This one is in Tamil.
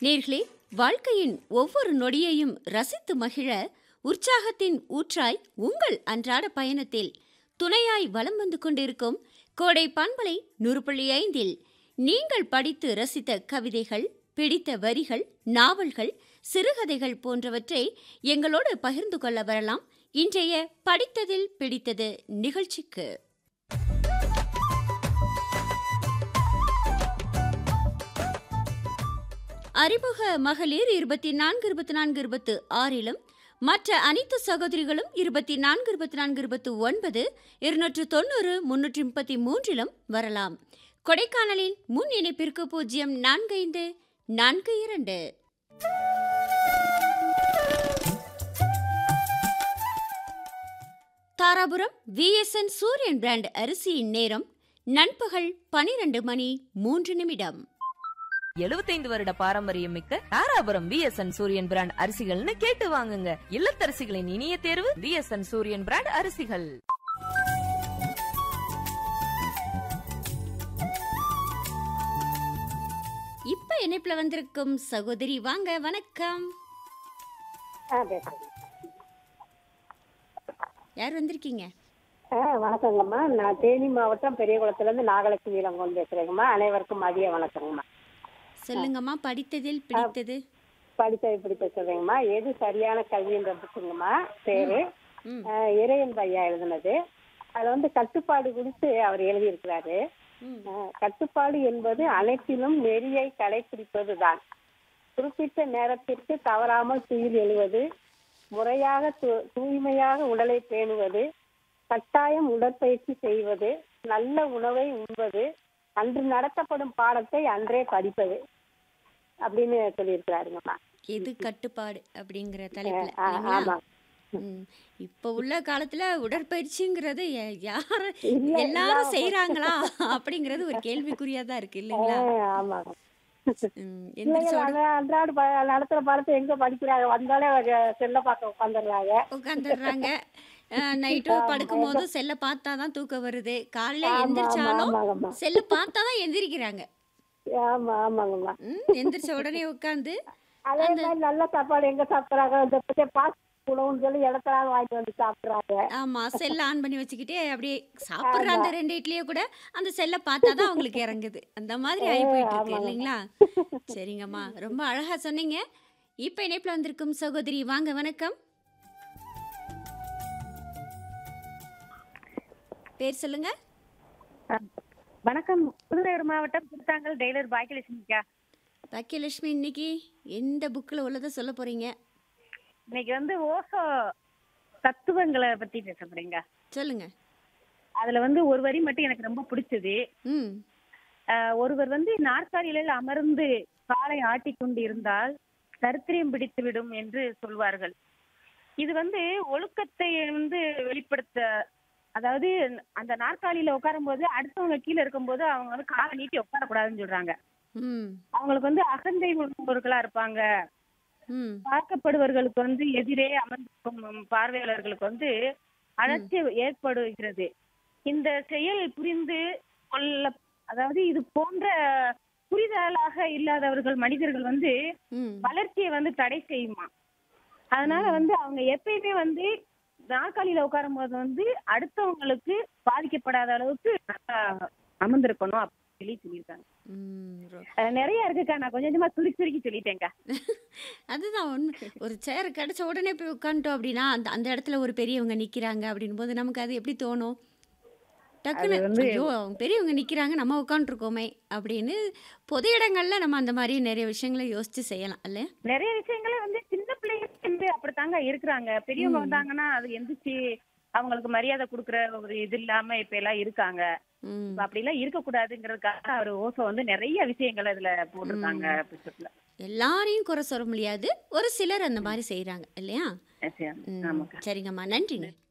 நேர்களே வாழ்க்கையின் ஒவ்வொரு நொடியையும் ரசித்து மகிழ உற்சாகத்தின் ஊற்றாய் உங்கள் அன்றாட பயணத்தில் துணையாய் வலம் வந்து கொண்டிருக்கும் கோடை பண்பலை நூறு புள்ளி ஐந்தில் நீங்கள் படித்து ரசித்த கவிதைகள் பிடித்த வரிகள் நாவல்கள் சிறுகதைகள் போன்றவற்றை எங்களோடு பகிர்ந்து கொள்ள வரலாம் இன்றைய படித்ததில் பிடித்தது நிகழ்ச்சிக்கு அறிமுக மகளிர் இருபத்தி நான்கு இருபத்தி நான்கு இருபத்து ஆறிலும் மற்ற அனைத்து சகோதரிகளும் இருபத்தி நான்கு இருபத்தி நான்கு இருபத்தி ஒன்பது இருநூற்று தொண்ணூறு முன்னூற்றி முப்பத்தி மூன்றிலும் வரலாம் கொடைக்கானலின் முன் இணைப்பிற்கு பூஜ்ஜியம் நான்கு ஐந்து நான்கு இரண்டு தாராபுரம் விஎஸ்என் சூரியன் பிராண்ட் அரிசியின் நேரம் நண்பகல் பனிரெண்டு மணி மூன்று நிமிடம் எழுபத்தைந்து வருட பாரம்பரியம் மிக்க தாராபுரம் விஎஸ்என் சூரியன் பிராண்ட் அரிசிகள்னு கேட்டு வாங்குங்க இல்லத்தரசிகளின் இனிய தேர்வு விஎஸ்என் சூரியன் பிராண்ட் அரிசிகள் இப்ப இணைப்புல வந்திருக்கும் சகோதரி வாங்க வணக்கம் ஆ பேசுறேன் யார் வந்திருக்கீங்க ஆ வணக்கங்கம்மா நான் தேனி மாவட்டம் பெரியகுளத்துலேருந்து நாகலட்சுமி இளங்கோன் பேசுகிறேங்கம்மா அனைவருக்கும் மதிய வணக்கங்கம்மா சொல்லுங்கம்மா படித்ததில் பிடித்தது படித்தது இப்படி பேசுகிறேங்கம்மா எது சரியான கல்வின்ற புக்குங்கம்மா பேரு ம். ஆ, இறையன் பையா எழுதுனது அதில் வந்து கட்டுப்பாடு குறித்து அவர் எழுதியிருக்கிறாரு ம். ஆ, கட்டுப்பாடு என்பது அனைத்திலும் நெறியை கடைபிடிப்பது தான் குறிப்பிட்ட நேரத்திற்கு தவறாமல் துயில் எழுவது முறையாக து- தூய்மையாக உடலை பேணுவது கட்டாயம் உடற்பயிற்சி செய்வது நல்ல உணவை உண்பது அன்று நடத்தப்படும் பாடத்தை அன்றே படிப்பது அப்படின்னு சொல்லியிருக்கிறாருங்கம்மா எது கட்டுப்பாடு அப்படிங்கிற தலைப்புல ஆ, இல்லைங்களா? ஆமா ம். இப்ப உள்ள காலத்துல உடற்பயிற்சிங்கிறது ய- யாரு இல்ல, எல்லாரும் இல்லாம செய்யறாங்களா அப்படிங்கிறது ஒரு கேள்விக்குறியா தான் இருக்கு இல்லைங்களா ஆ, ஆமாங்க ம், பிள்ளைகள் எந்திரிச்ச உடனே அன்றாட- அன்றாட ப- நடத்துற பாடத்தை எங்க படிக்கிறாங்க வந்தாலே செல்ல பார்க்க உட்காந்துடுறாங்க உட்காந்துடுறாங்க நைட்டு படுக்கும் போதும் செல்ல பார்த்தா தான் தூக்கம் வருது காலையில ஆமா, ஆமா, எந்திரிச்சாலும் ஆமாங்கம்மா. செல்ல பார்த்தா தான் எந்திரிக்கிறாங்க ஆமா ஆமாங்கம்மா ம், எந்திரிச்ச உடனே உட்காந்து அதே மாதிரி நல்ல சாப்பாடு எங்க சாப்பிடுறாங்க இந்த பச்சை பாஸ் உணவுன்னு சொல்லி இடத்துல வாங்கிட்டு வந்து சாப்பிடுறாங்க ஆமா செல்ல ஆன் பண்ணி வச்சுக்கிட்டே அப்படியே சாப்பிடுற அந்த ரெண்டு இட்லியை கூட அந்த செல்ல பார்த்தா தான் அவங்களுக்கு இறங்குது அந்த மாதிரி ஆகி போயிட்டு இருக்கு இல்லைங்களா சரிங்கம்மா ரொம்ப அழகா சொன்னீங்க இப்ப இணைப்புல வந்திருக்கும் சகோதரி வாங்க வணக்கம் பேர் சொல்லுங்க வணக்கம் புதுநகர் மாவட்டம் திருத்தாங்கல் டெய்லர் பாக்கியலட்சுமிக்கா பாக்கியலட்சுமி இன்னைக்கு எந்த புக்கில் உள்ளதை சொல்ல போறீங்க இன்னைக்கு வந்து ஓசோ தத்துவங்களை பத்தி பேச போறீங்க சொல்லுங்க அதுல வந்து ஒரு வரி மட்டும் எனக்கு ரொம்ப பிடிச்சது ம் ஆஹ் ஒருவர் வந்து நாற்காலியில் அமர்ந்து காலை ஆட்டிக் கொண்டு இருந்தால் தரித்திரியம் பிடித்து விடும் என்று சொல்வார்கள் இது வந்து ஒழுக்கத்தை வந்து வெளிப்படுத்த அதாவது அந்த நாற்காலியில உட்காரும் போது அடுத்தவங்க கீழே இருக்கும்போது அவங்க வந்து காலை நீட்டி உட்காரக்கூடாதுன்னு சொல்றாங்க ம் அவங்களுக்கு வந்து அகந்தை உள்ளவர்களா இருப்பாங்க ம் பார்க்கப்படுவர்களுக்கு வந்து எதிரே அமர்ந்திருக்கும் பார்வையாளர்களுக்கு வந்து அலட்சி ஏற்படுகிறது இந்த செயல் புரிந்து கொள்ள அதாவது இது போன்ற புரிதலாக இல்லாதவர்கள் மனிதர்கள் வந்து ம் வளர்ச்சியை வந்து தடை செய்யுமா அதனால வந்து அவங்க எப்பயுமே வந்து நாற்காலியில உட்காரும் போது வந்து அடுத்தவங்களுக்கு பாதிக்கப்படாத அளவுக்கு நல்லா அமர்ந்திருக்கணும் அப்படின்னு சொல்லி சொல்லியிருக்காங்க ம் ரொ- அஹ் நிறைய இருக்குக்கா நான் கொஞ்சம் கொஞ்சமா சுருக்கி சுருக்கி சொல்லிட்டேன்க்கா அதுதான் உண்மை ஒரு சேர் கிடைச்ச உடனே போய் உட்காந்துட்டோம் அப்படின்னா அந்த அந்த இடத்துல ஒரு பெரியவங்க நிக்கிறாங்க அப்படின் போது நமக்கு அது எப்படி தோணும் டக்குன்னு ஐயோ அவங்க பெரியவங்க நிக்கிறாங்க நம்ம உட்காந்துருக்கோமே அப்படின்னு பொது இடங்கள்ல நம்ம அந்த மாதிரி நிறைய விஷயங்களை யோசிச்சு செய்யலாம் இல்ல நிறைய விஷயங்களே வந்து சின்ன பிள்ளைங்க வந்து அப்படித்தாங்க இருக்கிறாங்க பெரியவங்க வந்தாங்கன்னா அது எந்திரிச்சு அவங்களுக்கு மரியாதை கொடுக்குற ஒரு இது இல்லாம இப்ப எல்லாம் இருக்காங்க ம் இப்ப அப்படி எல்லாம் இருக்கக்கூடாதுங்கிறதுக்காக அவர் ஓசோ வந்து நிறைய விஷயங்கள் அதுல போட்டிருக்காங்க புத்தகத்துல எல்லாரையும் குறை சொல்ல முடியாது ஒரு சிலர் அந்த மாதிரி செய்றாங்க இல்லையா சரி, ம், ஆமாக்கா சரிங்கம்மா நன்றிங்க